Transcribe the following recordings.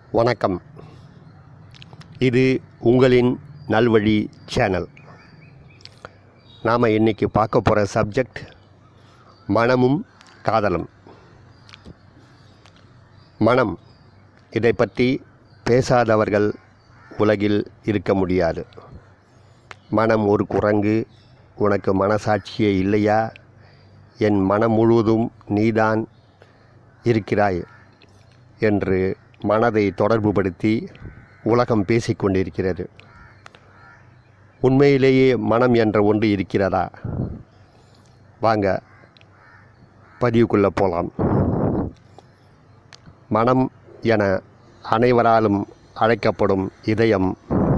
வணக்கம் இது உங்களின் நல்வழி சேனல் நாம் இன்னைக்கு பார்க்க போகிற சப்ஜெக்ட் மனமும் காதலும் மனம் இதை பற்றி பேசாதவர்கள் உலகில் இருக்க முடியாது மனம் ஒரு குரங்கு உனக்கு மனசாட்சியே இல்லையா என் மனம் முழுவதும் நீதான் இருக்கிறாய் என்று மனதை தொடர்புபடுத்தி உலகம் பேசிக்கொண்டிருக்கிறது உண்மையிலேயே மனம் என்ற ஒன்று இருக்கிறதா வாங்க பதிவுக்குள்ளே போகலாம் மனம் என அனைவராலும் அழைக்கப்படும் இதயம்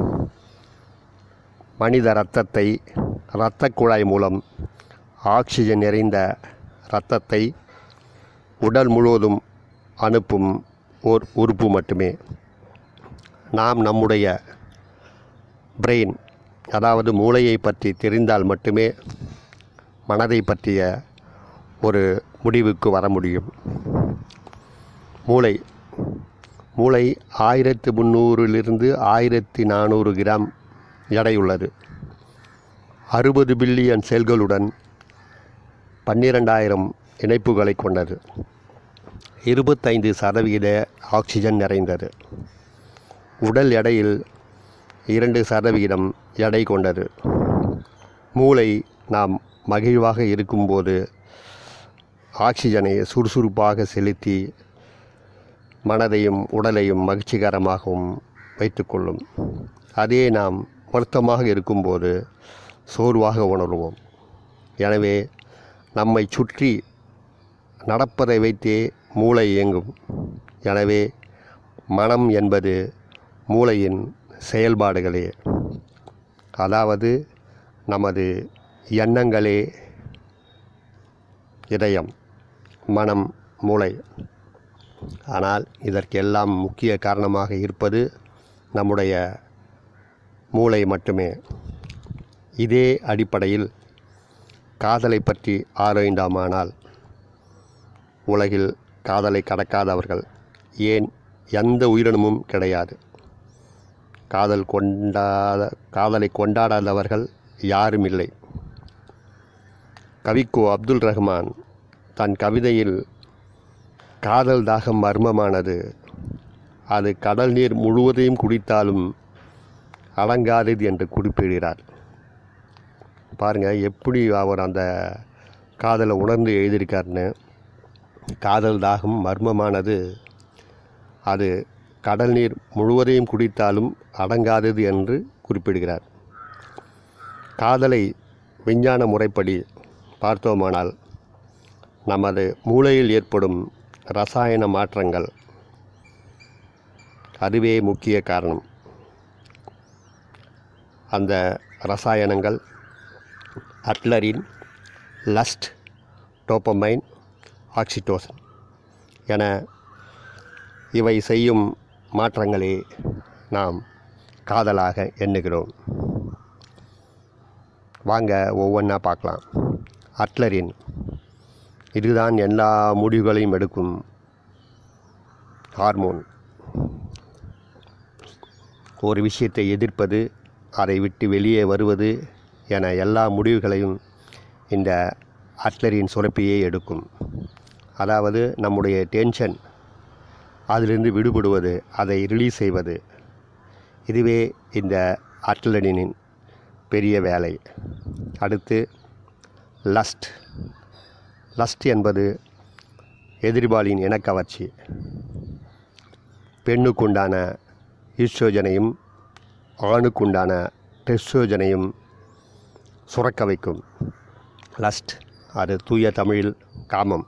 மனித இரத்தத்தை இரத்தக் குழாய் மூலம் ஆக்சிஜன் நிறைந்த இரத்தத்தை உடல் முழுவதும் அனுப்பும் ஓர் உறுப்பு மட்டுமே நாம் நம்முடைய பிரெயின் அதாவது மூளையை பற்றி தெரிந்தால் மட்டுமே மனதை பற்றிய ஒரு முடிவுக்கு வர முடியும் மூளை மூளை ஆயிரத்து முந்நூறிலிருந்து ஆயிரத்தி நானூறு கிராம் எடையுள்ளது அறுபது பில்லியன் செல்களுடன் பன்னிரெண்டாயிரம் இணைப்புகளை கொண்டது இருபத்தைந்து சதவீத ஆக்சிஜன் நிறைந்தது உடல் எடையில் இரண்டு சதவீதம் எடை கொண்டது மூளை நாம் மகிழ்வாக இருக்கும்போது ஆக்சிஜனை சுறுசுறுப்பாக செலுத்தி மனதையும் உடலையும் மகிழ்ச்சிகரமாகவும் வைத்துக்கொள்ளும் அதே நாம் வருத்தமாக இருக்கும்போது சோர்வாக உணர்வோம் எனவே நம்மை சுற்றி நடப்பதை வைத்தே மூளை இயங்கும் எனவே மனம் என்பது மூளையின் செயல்பாடுகளே அதாவது நமது எண்ணங்களே இதயம் மனம் மூளை ஆனால் இதற்கெல்லாம் முக்கிய காரணமாக இருப்பது நம்முடைய மூளை மட்டுமே இதே அடிப்படையில் காதலை பற்றி ஆராய்ந்தாமானால் உலகில் காதலை கடக்காதவர்கள் ஏன் எந்த உயிரினமும் கிடையாது காதல் கொண்டாத காதலை கொண்டாடாதவர்கள் யாரும் இல்லை கவிக்கோ அப்துல் ரஹ்மான் தன் கவிதையில் காதல் தாகம் மர்மமானது அது கடல் நீர் முழுவதையும் குடித்தாலும் அடங்காதது என்று குறிப்பிடுகிறார் பாருங்கள் எப்படி அவர் அந்த காதலை உணர்ந்து எழுதியிருக்காருன்னு காதல் தாகம் மர்மமானது அது கடல் நீர் முழுவதையும் குடித்தாலும் அடங்காதது என்று குறிப்பிடுகிறார் காதலை விஞ்ஞான முறைப்படி பார்த்தோமானால் நமது மூளையில் ஏற்படும் ரசாயன மாற்றங்கள் அதுவே முக்கிய காரணம் அந்த ரசாயனங்கள் அட்லரின் லஸ்ட் டோப்பமைன் ஆக்சிடோசன் என இவை செய்யும் மாற்றங்களே நாம் காதலாக எண்ணுகிறோம் வாங்க ஒவ்வொன்றா பார்க்கலாம் அட்லரின் இதுதான் எல்லா முடிவுகளையும் எடுக்கும் ஹார்மோன் ஒரு விஷயத்தை எதிர்ப்பது அதை விட்டு வெளியே வருவது என எல்லா முடிவுகளையும் இந்த அட்லரின் சுரப்பியே எடுக்கும் அதாவது நம்முடைய டென்ஷன் அதிலிருந்து விடுபடுவது அதை ரிலீஸ் செய்வது இதுவே இந்த அட்லரினின் பெரிய வேலை அடுத்து லஸ்ட் லஸ்ட் என்பது எதிர்பாலின் இனக்கவர்ச்சி பெண்ணுக்குண்டான ஈஸ்ட்ரோஜனையும் ஆணுக்குண்டான டெஸ்ட்ரோஜனையும் சுரக்க வைக்கும் லஸ்ட் அது தூய தமிழில் காமம்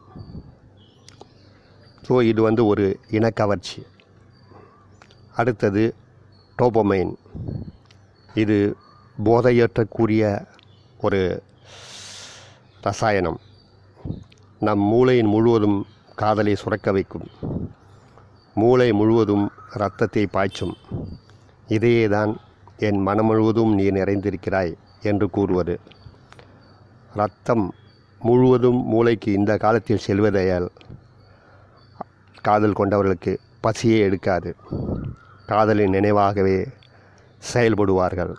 ஸோ இது வந்து ஒரு இனக்கவர்ச்சி அடுத்தது டோபமைன் இது போதையேற்றக்கூடிய ஒரு ரசாயனம் நம் மூளையின் முழுவதும் காதலை சுரக்க வைக்கும் மூளை முழுவதும் இரத்தத்தை பாய்ச்சும் இதையே தான் என் மனம் முழுவதும் நீ நிறைந்திருக்கிறாய் என்று கூறுவது இரத்தம் முழுவதும் மூளைக்கு இந்த காலத்தில் செல்வதையால் காதல் கொண்டவர்களுக்கு பசியே எடுக்காது காதலின் நினைவாகவே செயல்படுவார்கள்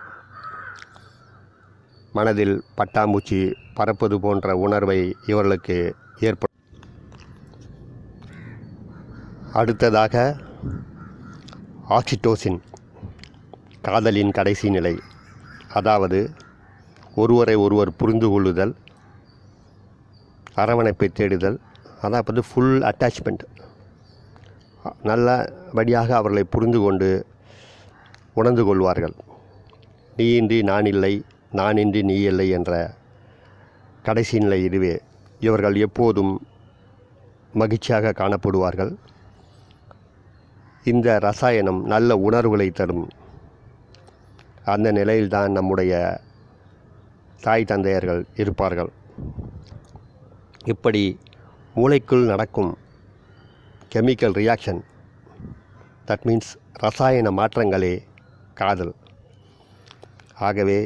மனதில் பட்டாம்பூச்சி பறப்பது போன்ற உணர்வை இவர்களுக்கு ஏற்படும் அடுத்ததாக ஆக்சிடோசின் காதலின் கடைசி நிலை அதாவது ஒருவரை ஒருவர் புரிந்து கொள்ளுதல் அரவணைப்பை தேடுதல் அதாவது ஃபுல் அட்டாச்மெண்ட் நல்லபடியாக அவர்களை புரிந்து கொண்டு உணர்ந்து கொள்வார்கள் நீயின்றி நான் இல்லை நானின்றி நீ இல்லை என்ற கடைசி நிலை இதுவே இவர்கள் எப்போதும் மகிழ்ச்சியாக காணப்படுவார்கள் இந்த ரசாயனம் நல்ல உணர்வுகளை தரும் அந்த நிலையில்தான் நம்முடைய தாய் தந்தையர்கள் இருப்பார்கள் இப்படி மூளைக்குள் நடக்கும் கெமிக்கல் ரியாக்ஷன் தட் மீன்ஸ் ரசாயன மாற்றங்களே காதல் ஆகவே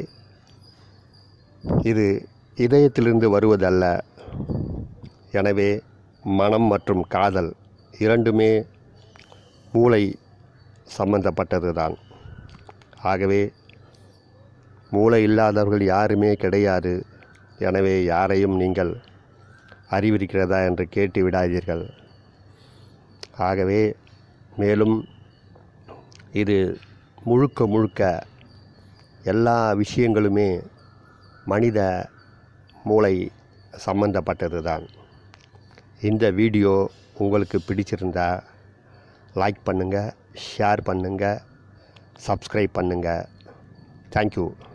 இது இதயத்திலிருந்து வருவதல்ல எனவே மனம் மற்றும் காதல் இரண்டுமே மூளை சம்பந்தப்பட்டது தான் ஆகவே மூளை இல்லாதவர்கள் யாருமே கிடையாது எனவே யாரையும் நீங்கள் அறிவிருக்கிறதா என்று கேட்டு விடாதீர்கள் ஆகவே மேலும் இது முழுக்க முழுக்க எல்லா விஷயங்களுமே மனித மூளை சம்பந்தப்பட்டது தான் இந்த வீடியோ உங்களுக்கு பிடிச்சிருந்தா லைக் பண்ணுங்கள் ஷேர் பண்ணுங்கள் சப்ஸ்கிரைப் பண்ணுங்கள் தேங்க்யூ